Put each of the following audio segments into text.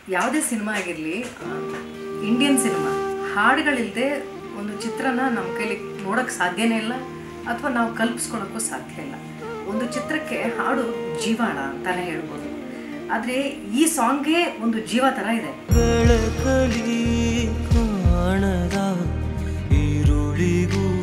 ಯಾವುದೇ ಸಿನಿಮಾ ಆಗಿರಲಿ Indian cinema ಹಾಡುಗಳಿಲ್ಲದೆ ಒಂದು ಚಿತ್ರನ ನಮ್ಮ ಕೈಲಿ ನೋಡೋಕ್ಕೆ ಸಾಧ್ಯನೇ ಇಲ್ಲ ಅಥವಾ ನಾವು ಕಲ್ಪಿಸ್ಕೊಳ್ಳೋಕ್ಕೂ ಸಾಧ್ಯ ಇಲ್ಲ ಒಂದು ಚಿತ್ರಕ್ಕೆ ಹಾಡು ಜೀವಾಳ ಅಂತಾನೆ ಹೇಳ್ಬೋದು ಆದರೆ ಈ ಸಾಂಗೇ ಒಂದು ಜೀವ ಥರ ಇದೆ ಬೆಳಕಲಿ ಕಾಣದ ಈರುಳಿಗೂ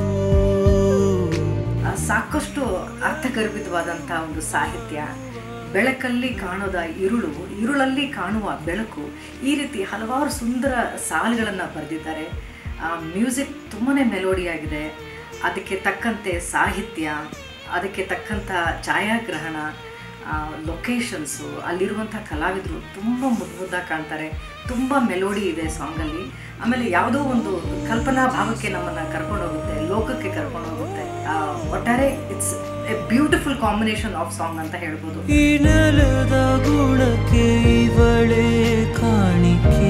ಆ, ಸಾಕಷ್ಟು ಅರ್ಥಗರ್ಭಿತವಾದಂಥ ಒಂದು ಸಾಹಿತ್ಯ ಬೆಳಕಲ್ಲಿ ಕಾಣೋದ ಇರುಳು ಇರುಳಲ್ಲಿ ಕಾಣುವ ಬೆಳಕು ಈ ರೀತಿ ಹಲವಾರು ಸುಂದರ ಸಾಲುಗಳನ್ನು ಬರೆದಿದ್ದಾರೆ ಮ್ಯೂಸಿಕ್ ತುಂಬಾ ಮೆಲೋಡಿಯಾಗಿದೆ ಅದಕ್ಕೆ ತಕ್ಕಂತೆ ಸಾಹಿತ್ಯ ಅದಕ್ಕೆ ತಕ್ಕಂಥ ಛಾಯಾಗ್ರಹಣ ಲೊಕೇಶನ್ಸು ಅಲ್ಲಿರುವಂಥ ಕಲಾವಿದರು ತುಂಬ ಮುದ್ದು ಮುದ್ದಾಗಿ ಕಾಣ್ತಾರೆ ತುಂಬ ಮೆಲೋಡಿ ಇದೆ ಸಾಂಗಲ್ಲಿ ಆಮೇಲೆ ಯಾವುದೋ ಒಂದು ಕಲ್ಪನಾ ಭಾವಕ್ಕೆ ನಮ್ಮನ್ನು ಕರ್ಕೊಂಡೋಗುತ್ತೆ ಲೋಕಕ್ಕೆ ಕರ್ಕೊಂಡೋಗುತ್ತೆ ಆ, ಒಟ್ಟಾರೆ it's a beautiful combination of song ಅಂತ ಹೇಳ್ಬೋದು ಈ ನೆಲದ ಗುಣಕ್ಕೆ ಇವಳೇ ಕಾಣಿಕೆ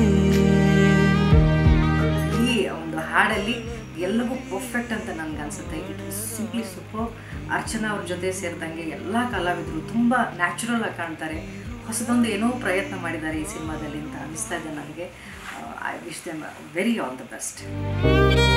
ಈ ಒಂದು ಹಾಡಲ್ಲಿ ಎಲ್ಲವೂ ಪರ್ಫೆಕ್ಟ್ ಅಂತ ನನಗೆ ಅನ್ಸುತ್ತೆ it was simply super Archana ಅವ್ರ ಜೊತೆ ಸೇರಿದಂಗೆ ಎಲ್ಲ ಕಲಾವಿದರು ತುಂಬ ನ್ಯಾಚುರಲ್ ಆಗಿ ಕಾಣ್ತಾರೆ ಹೊಸದೊಂದು ಏನೋ ಪ್ರಯತ್ನ ಮಾಡಿದ್ದಾರೆ ಈ ಸಿನಿಮಾದಲ್ಲಿ ಅಂತ ಅನಿಸ್ತಾ ಇದೆ ನನಗೆ I wish them very all the best